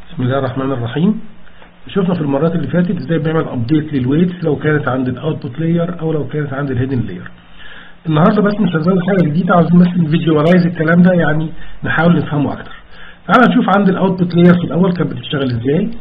بسم الله الرحمن الرحيم شفنا في المرات اللي فاتت ازاي بنعمل ابديت للويتس لو كانت عند الاوتبوت لاير او لو كانت عند الهيدن لاير النهارده بس مش هنزود حاجه جديده عاوزين بس نفيجوالايز الكلام ده يعني نحاول نفهمه اكتر تعالى نشوف عند الاوتبوت لاير في الاول كانت بتشتغل ازاي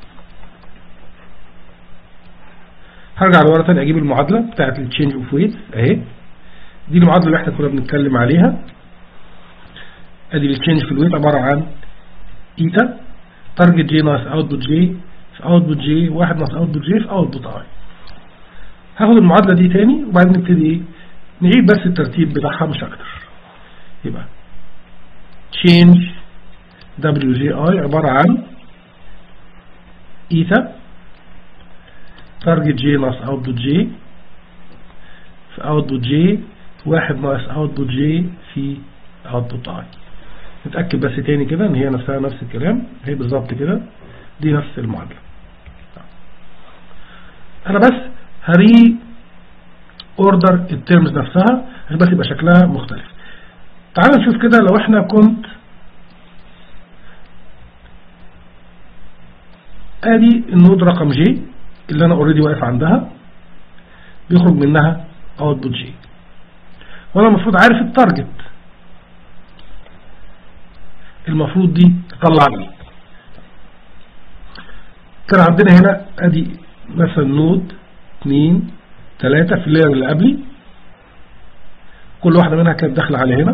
هرجع لورا تاني اجيب المعادله بتاعت التشينج اوف ويتس اهي دي المعادله اللي احنا كنا بنتكلم عليها ادي التشينج في الويت عباره عن ايتا تارجت جي ناقص اوتبوت جي في اوتبوت جي واحد ناقص اوتبوت جي في اوتبوت اي هاخد المعادله دي تاني وبعدين نبتدي ايه نعيد بس الترتيب بتاعها مش اكتر يبقى change دبليو جي اي عباره عن ايتا تارجت جي ناقص اوتبوت جي في اوتبوت جي واحد ناقص اوتبوت جي في اوتبوت اي نتأكد بس تاني كده ان هي نفسها نفس الكلام هي بالظبط كده دي نفس المعادلة انا بس هري اوردر الترمز نفسها عشان بس يبقى شكلها مختلف تعال نشوف كده لو احنا كنت ادي النود رقم جي اللي انا اوريدي واقف عندها بيخرج منها اوتبوت جي وانا المفروض عارف التارجت المفروض دي تطلع لي كان عندنا هنا ادي مثلا نود 2 3 في اللاير اللي قبلي كل واحدة منها كانت داخلة على هنا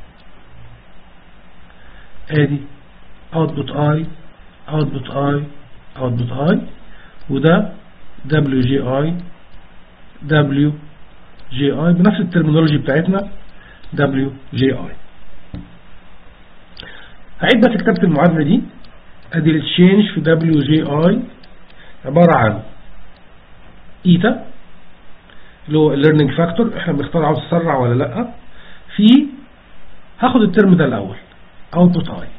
ادي اوتبوت اي اوتبوت اي اوتبوت اي وده دبليو جي اي دبليو جي اي بنفس الترمينولوجي بتاعتنا دبليو جي اي هعيد بس كتابة المعادلة دي ادي التشينج في دبليو جي اي عبارة عن ايتا اللي هو الليرنينج فاكتور احنا بنختار عاوز تسرع ولا لا في هاخد الترم ده الاول اوتبوت اي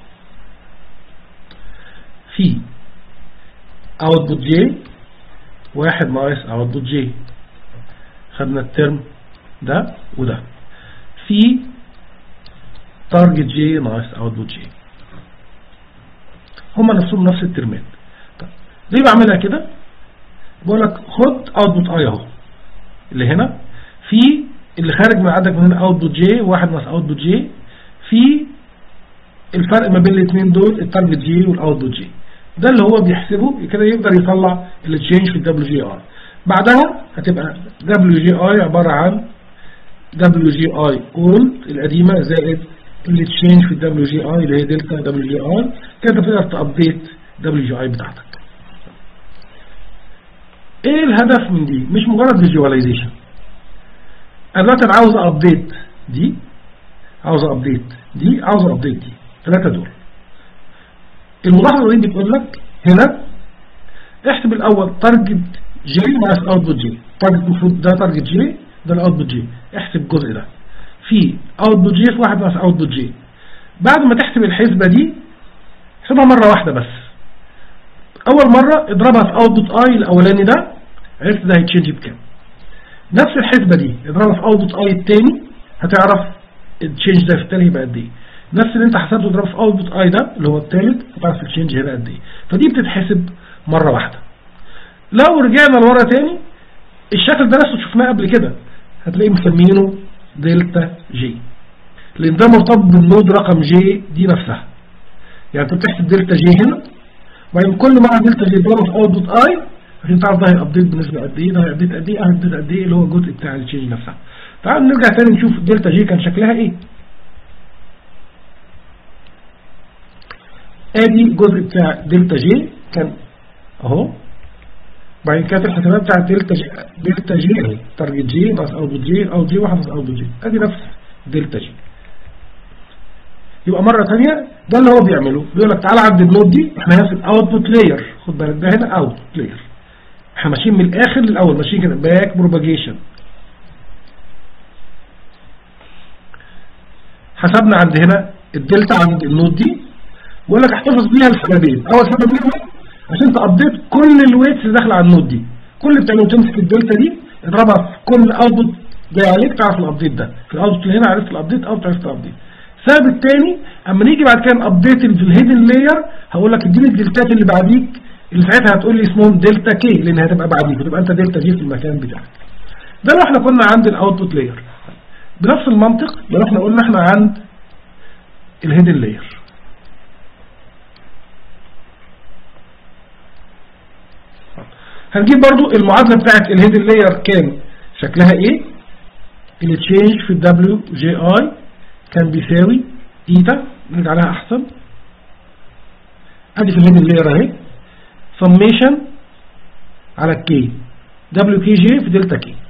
في اوتبوت جي واحد ناقص اوتبوت جي خدنا الترم ده وده في تارجت جي ناقص اوتبوت جي هما نفسهم نفس الترمات طيب ليه بعملها كده بقول لك خد اوتبوت اي اهو اللي هنا في اللي خارج من عندك من هنا اوتبوت جي واحد ناقص اوتبوت جي في الفرق ما بين الاثنين دول التارجت جي والاوتبوت جي ده اللي هو بيحسبه كده يقدر يطلع التشينج في الدبليو جي اي بعدها هتبقى دبليو جي اي عباره عن دبليو جي اي اولد القديمه زائد التشينج في الدبليو جي اي اللي هي دلتا دبليو جي اي كده تقدر تابديت دبليو جي اي بتاعتك ايه الهدف من دي مش مجرد فيجواليزيشن انا دلوقتي انا عاوز ابديت دي عاوز ابديت دي عاوز ابديت دي ثلاثه دول الملاحظه دي بتقول لك هنا احسب الاول تارجت جي ناقص اوتبوت جي تارجت المفروض ده تارجت جي ده الاوتبوت جي احسب الجزء ده في اوتبوت جي في واحد ناقص اوتبوت جي بعد ما تحسب الحسبه دي احسبها مره واحده بس اول مرة اضربها في اوتبوت اي الاولاني ده عرفت ده هيتشينج بكام نفس الحسبة دي اضربها في اوتبوت اي التاني هتعرف التشينج ده في التاني يبقى قد ايه نفس اللي انت حسبته اضربه في اوتبوت اي ده اللي هو التالت هتعرف التشينج هنا قد ايه فدي بتتحسب مرة واحدة لو رجعنا لورا تاني الشكل ده نفسه شفناه قبل كده هتلاقيه مسمينه دلتا جي لان ده مرتبط بالنود رقم جي دي نفسها يعني انت بتحسب دلتا جي هنا وبعدين كل مرة دلتا جي ضرب في اوتبوت اي عشان تعرف ده هيابديت بنسبة قد ايه ده هيابديت قد ايه هيابديت قد ايه اللي هو الجزء بتاع التشينج نفسها تعال نرجع تاني نشوف دلتا جي كان شكلها ايه ادي الجزء بتاع دلتا جي كان اهو بعدين كانت الحسابات بتاعت دلتا جي دلتا جي اهي تارجت جي ناقص اوتبوت جي اوت جي واحد ناقص اوتبوت جي ادي نفس دلتا جي يبقى مرة تانية ده اللي هو بيعمله بيقول لك تعالى عند النود دي احنا هنا في الاوتبوت لاير خد بالك ده هنا اوت لاير احنا ماشيين من الاخر للاول ماشيين كده باك بروباجيشن حسبنا عند هنا الدلتا عند النود دي بيقول لك احتفظ بيها لسببين اول سبب منهم عشان تابديت كل الويتس اللي داخله على النود دي كل اللي بتعمله تمسك الدلتا دي اضربها في كل اوتبوت جاي عليك تعرف الابديت ده في الاوتبوت اللي هنا عرفت الابديت اوت عرفت الابديت السبب الثاني اما نيجي بعد كده ابديت في الهيدن لاير هقول لك اديني الدلتات اللي بعديك اللي ساعتها هتقول لي اسمهم دلتا كي لان هتبقى بعديك وتبقى انت دلتا جي في المكان بتاعك ده لو احنا كنا عند الاوتبوت لاير بنفس المنطق لو احنا قلنا احنا عند الهيدن لاير هنجيب برضو المعادلة بتاعت الهيدن لاير كان شكلها ايه التشينج في الدبليو جي اي كان بيساوي ايتا نرجع لها احسن ادي في الهيدن لاير اهي سميشن على الكي دبليو كي جي في دلتا كي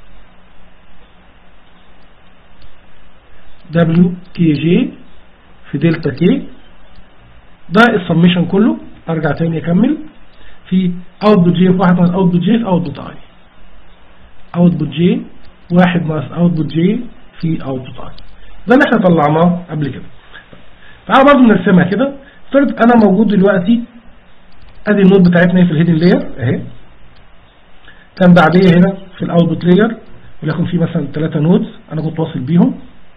دبليو كي جي في دلتا كي ده السميشن كله ارجع تاني اكمل في اوتبوت جي في واحد ناقص اوتبوت جي في اوتبوت اي اوتبوت جي واحد ناقص اوتبوت جي في اوتبوت اي ده اللي احنا طلعناه قبل كده تعالى برضه نرسمها كده افترض انا موجود دلوقتي ادي النود بتاعتنا في الهيدن لاير اهي كان بعديه هنا في الاوتبوت لاير وليكن في مثلا ثلاثة نودز انا كنت واصل بيهم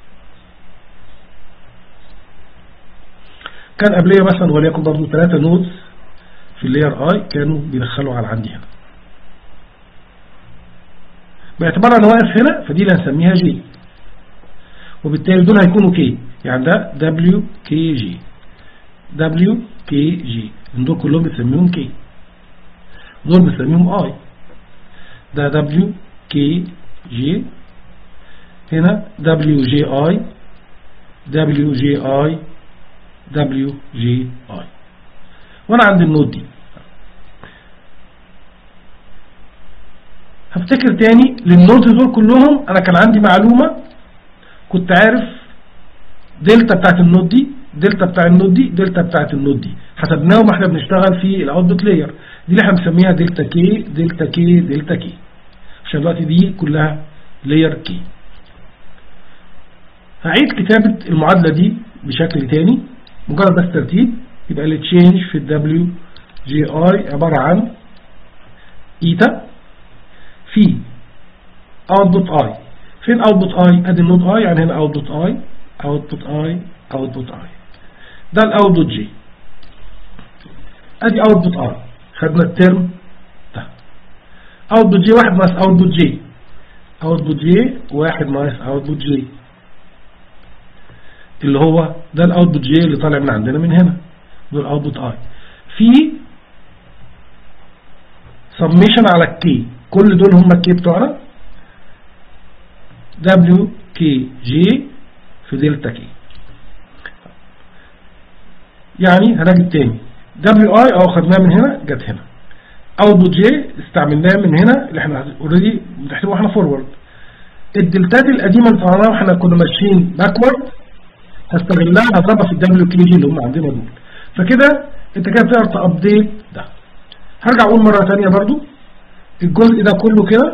كان قبليه مثلا وليكن برضه ثلاثة نودز في اللاير اي كانوا بيدخلوا على عندي هنا باعتبار انا واقف هنا فدي اللي هنسميها جي وبالتالي دول هيكونوا كي يعني ده دبليو كي جي دبليو كي جي دول كلهم بنسميهم كي دول بنسميهم اي ده دبليو كي جي هنا دبليو جي اي دبليو جي اي دبليو جي اي وانا عندي النود دي هفتكر تاني للنودز دول كلهم انا كان عندي معلومة كنت عارف دلتا بتاعت النود دي دلتا بتاع النود دي دلتا بتاعت النود دي حسبناهم احنا بنشتغل في الاوتبوت لاير دي اللي احنا بنسميها دلتا كي دلتا كي دلتا كي عشان دلوقتي دي كلها لاير كي هعيد كتابة المعادلة دي بشكل تاني مجرد بس ترتيب يبقى التشينج في الدبليو جي اي عبارة عن ايتا في اوتبوت اي فين اوتبوت اي ادي النود اي يعني هنا اوتبوت اي اوتبوت اي اوتبوت اي ده الاوتبوت جي ادي اوتبوت اي خدنا الترم ده اوتبوت جي واحد ناقص اوتبوت جي اوتبوت جي واحد ناقص اوتبوت جي اللي هو ده الاوتبوت جي اللي طالع من عندنا من هنا دول اوتبوت اي في سميشن على الكي كل دول هم الكي بتوعنا دبليو كي جي في دلتا كي يعني هنجد تاني دبليو اي اه خدناه من هنا جت هنا اوتبوت جي استعملناه من هنا اللي احنا اوريدي بنحسبه واحنا فورورد الدلتات القديمه اللي طلعناها واحنا كنا ماشيين باكورد هستغلها هضربها في الدبليو كي جي اللي هم عندنا دول فكده انت كده بتقدر تابديت ده هرجع اقول مره ثانيه برضو الجزء ده كله كده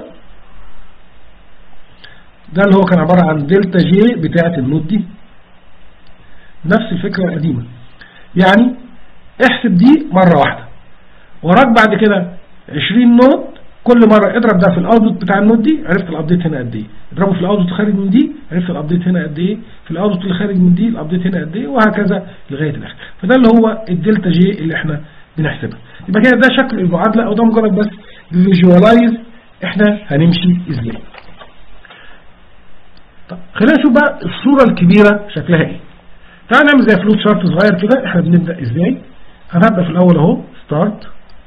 ده اللي هو كان عبارة عن دلتا جي بتاعة النود دي نفس الفكرة القديمة يعني احسب دي مرة واحدة وراك بعد كده 20 نود كل مرة اضرب ده في الاوتبوت بتاع النود دي عرفت الابديت هنا قد ايه اضربه في الاوتبوت خارج من دي عرفت الابديت هنا قد ايه في الاوتبوت اللي خارج من دي الابديت هنا قد ايه وهكذا لغاية الاخر فده اللي هو الدلتا جي اللي احنا بنحسبها يبقى كده ده شكل المعادلة او ده مجرد بس فيجوالايز احنا هنمشي ازاي طب خلينا نشوف بقى الصورة الكبيرة شكلها ايه تعال نعمل زي فلوت شارت صغير كده احنا بنبدأ ازاي هنبدأ في الاول اهو ستارت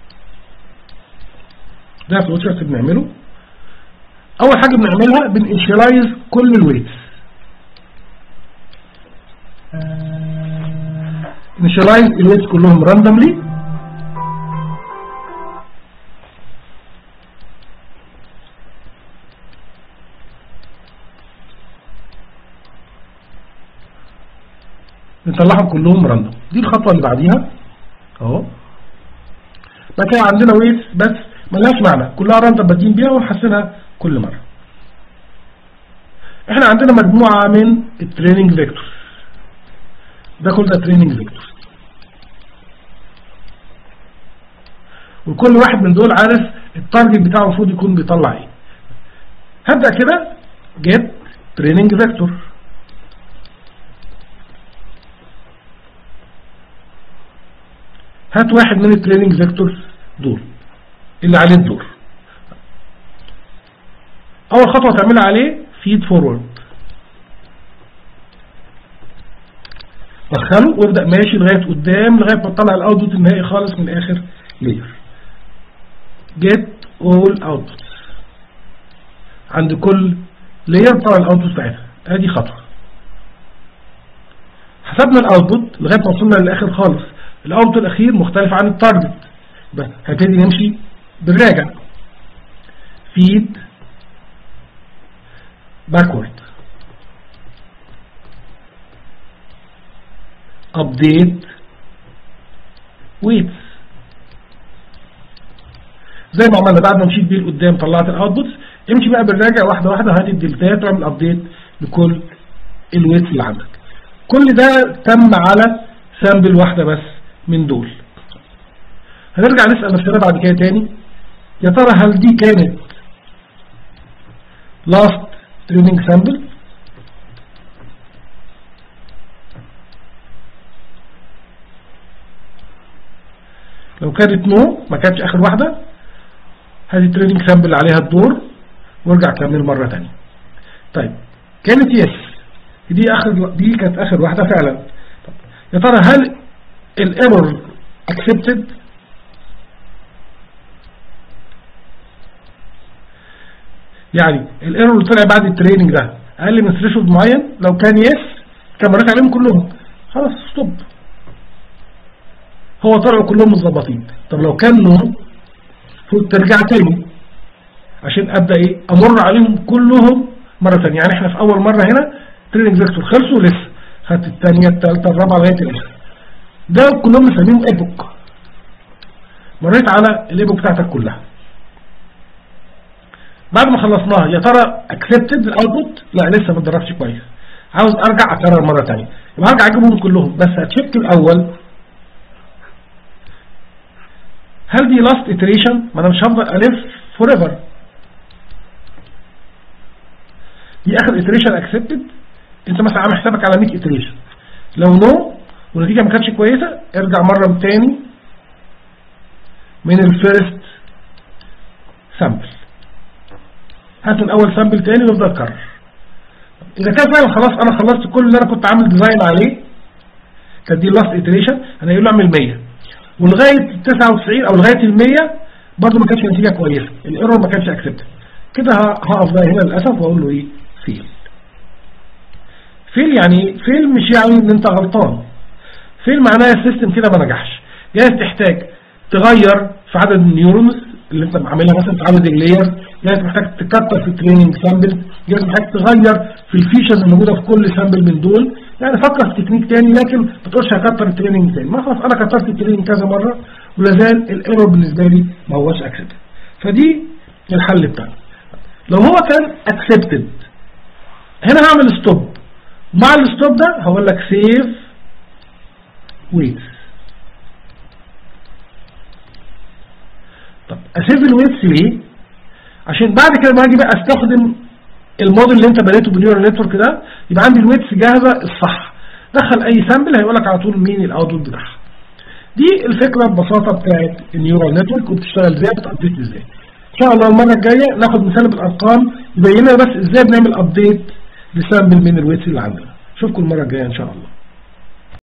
ده فلوت شارت بنعمله اول حاجة بنعملها بنانشلايز كل الويتس انشلايز الويتس كلهم راندوملي نطلعهم كلهم راندوم دي الخطوة اللي بعديها اهو بقى كده عندنا ويتس بس ملهاش معنى كلها راندوم بادين بيها ونحسنها كل مرة احنا عندنا مجموعة من التريننج فيكتور ده كل ده تريننج فيكتور وكل واحد من دول عارف التارجت بتاعه المفروض يكون بيطلع ايه هبدأ كده جيت تريننج فيكتور هات واحد من التريننج فيكتورز دول اللي عليه الدور اول خطوة تعملها عليه فيد فورورد دخله وابدأ ماشي لغاية قدام لغاية ما تطلع الاوتبوت النهائي خالص من اخر لير get all outputs عند كل لير طلع الاوتبوت بتاعتها ادي خطوة حسبنا الاوتبوت لغاية ما وصلنا للاخر خالص الاوتبوت الاخير مختلف عن التارجت هبتدي نمشي بالراجع feed backward update weights زي ما عملنا بعد ما مشيت بيه لقدام طلعت الاوتبوتس امشي بقى بالراجع واحده واحده هات الدلتات واعمل ابديت لكل الويتس اللي عندك كل ده تم على سامبل واحده بس من دول هنرجع نسأل نفسنا بعد كده تاني يا ترى هل دي كانت last training sample لو كانت نو ما كانتش اخر واحدة هذه التريننج سامبل عليها الدور وارجع كمل مرة تانية طيب كانت يس دي اخر دي كانت اخر واحدة فعلا طيب. يا ترى هل الايرور accepted يعني الايرور اللي طلع بعد التريننج ده اقل من ثريشولد معين لو كان يس كان مريت عليهم كلهم خلاص ستوب هو طلعوا كلهم متظبطين طب لو كان نو ترجع تاني عشان ابدا ايه امر عليهم كلهم مره ثانيه يعني احنا في اول مره هنا تريننج فيكتور خلصوا لسه خدت الثانيه الثالثه الرابعه لغايه الاخر ده كلهم مسميهم ايبوك مريت على الايبوك بتاعتك كلها بعد ما خلصناها يا ترى اكسبتد الاوتبوت لا لسه ما اتدربش كويس عاوز ارجع اكرر مره ثانيه يبقى هرجع اجيبهم كلهم بس هتشيك الاول هل دي لاست iteration ما انا مش هفضل الف فور ايفر دي اخر iteration accepted انت مثلا عامل حسابك على 100 iteration لو نو والنتيجه ما كانتش كويسه ارجع مره تاني من الفيرست سامبل هات من اول سامبل تاني وافضل اكرر اذا كان فعلا خلاص انا خلصت كل اللي انا كنت عامل ديزاين عليه كانت دي اللاست iteration انا هيقول له اعمل 100 ولغايه 99 او لغايه ال 100 برضه ما كانتش نتيجه كويسه الايرور ما كانش اكسبت كده هقف بقى هنا للاسف واقول له ايه فيل فيل يعني فيل مش يعني ان انت غلطان فيل معناها السيستم كده ما نجحش جايز تحتاج تغير في عدد النيورونز اللي انت عاملها مثلا في عدد اللاير جايز محتاج تكتر في التريننج سامبل جايز محتاج تغير في الفيشرز الموجوده في كل سامبل من دول يعني فكر في تكنيك تاني لكن ما تقولش هكتر التريننج تاني ما خلاص انا كترت التريننج كذا مره ولا زال الايرور بالنسبه لي ما هوش اكسبتد فدي الحل بتاعنا لو هو كان اكسبتد هنا هعمل ستوب مع الستوب ده هقول لك سيف ويتس طب اسيف الويتس ليه عشان بعد كده ما اجي بقى استخدم الموديل اللي انت بنيته بالنيورال نتورك ده يبقى عندي الويتس جاهزه الصح دخل اي سامبل هيقول لك على طول مين الاوتبوت بتاعها دي الفكره ببساطه بتاعت النيورال نتورك وبتشتغل ازاي بتابديت ازاي ان شاء الله المره الجايه ناخد مثال بالارقام يبين لنا بس ازاي بنعمل ابديت لسامبل من الويتس اللي عندنا اشوفكم المره الجايه ان شاء الله